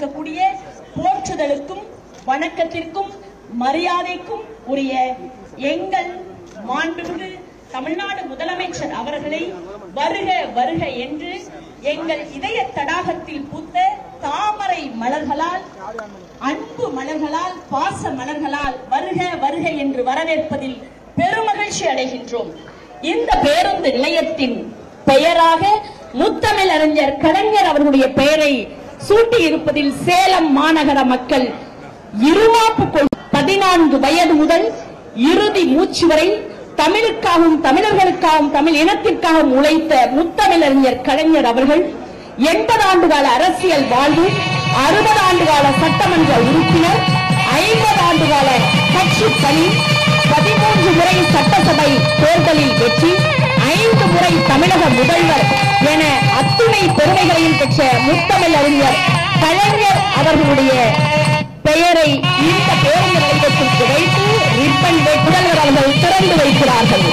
இருக்கக்கூடிய போற்றுதலுக்கும் வணக்கத்திற்கும் மரியாதைக்கும் உரிய எங்கள் மாண்புமிகு தமிழ்நாடு முதலமைச்சர் அவர்களை வருக வருக என்று எங்கள் இதய தடாகத்தில் பூத்த தாமரை மலர்களால் அன்பு மலர்களால் பாச மலர்களால் வருக வருக என்று வரவேற்பதில் பெருமகிழ்ச்சி அடைகின்றோம் இந்த பேருந்து நிலையத்தின் பெயராக முத்தமிழ் அறிஞர் கலைஞர் அவர்களுடைய பெயரை சூட்டி இருப்பதில் சேலம் மாநகர மக்கள் இருமாப்பு கொள் பதினான்கு வயது முதல் இறுதி மூச்சு வரை தமிழுக்காகவும் தமிழர்களுக்காகவும் தமிழ் இனத்திற்காகவும் உழைத்த முத்தமிழறிஞர் கலைஞர் அவர்கள் எண்பது ஆண்டு கால அரசியல் வாழ்வு அறுபது ஆண்டு கால சட்டமன்ற உறுப்பினர் ஐம்பது ஆண்டு கால கட்சி பணி பதிமூன்று முறை சட்டசபை தேர்தலில் வெற்றி ஐந்து முறை தமிழக முதல்வர் என அத்துணை பெருமைகளையும் பெற்ற முத்தமிழ் அறிஞர் கலைஞர் அவர்களுடைய பெயரை இந்த பேருந்து நிலையத்திற்கு வைத்து ரிப்பன் முதல்வர் அவர்கள் திறந்து வைக்கிறார்கள்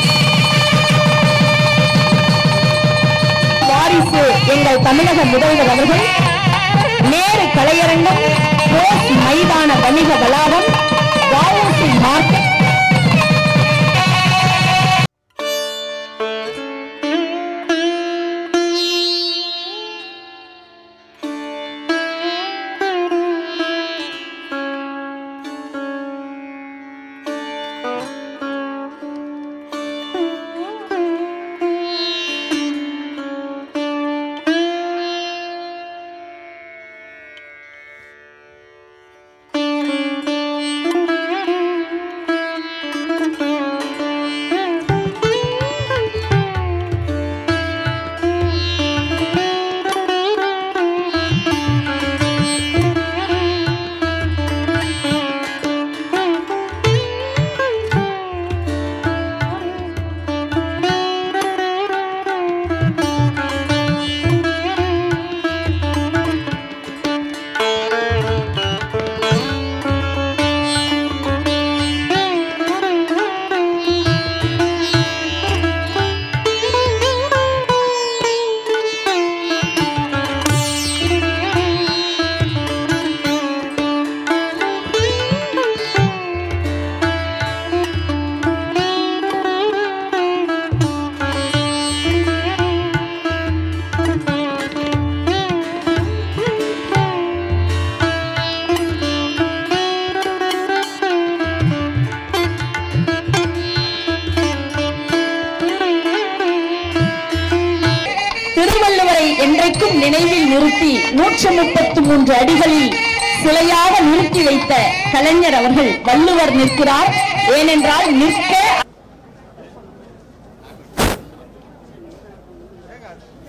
வாரிசு எங்கள் தமிழக முதல்வர் அவர்கள் நேரு கலையரங்கம் போஸ் மைதான வணிக வளாகம் வஉசி மார்க்கெட் திருவள்ளுவரை என்றைக்கும் நினைவில் நிறுத்தி நூற்று முப்பத்து மூன்று அடிகளில் சிலையாக நிறுத்தி வைத்த கலைஞர் அவர்கள் வள்ளுவர் நிற்கிறார் ஏனென்றால் நிற்க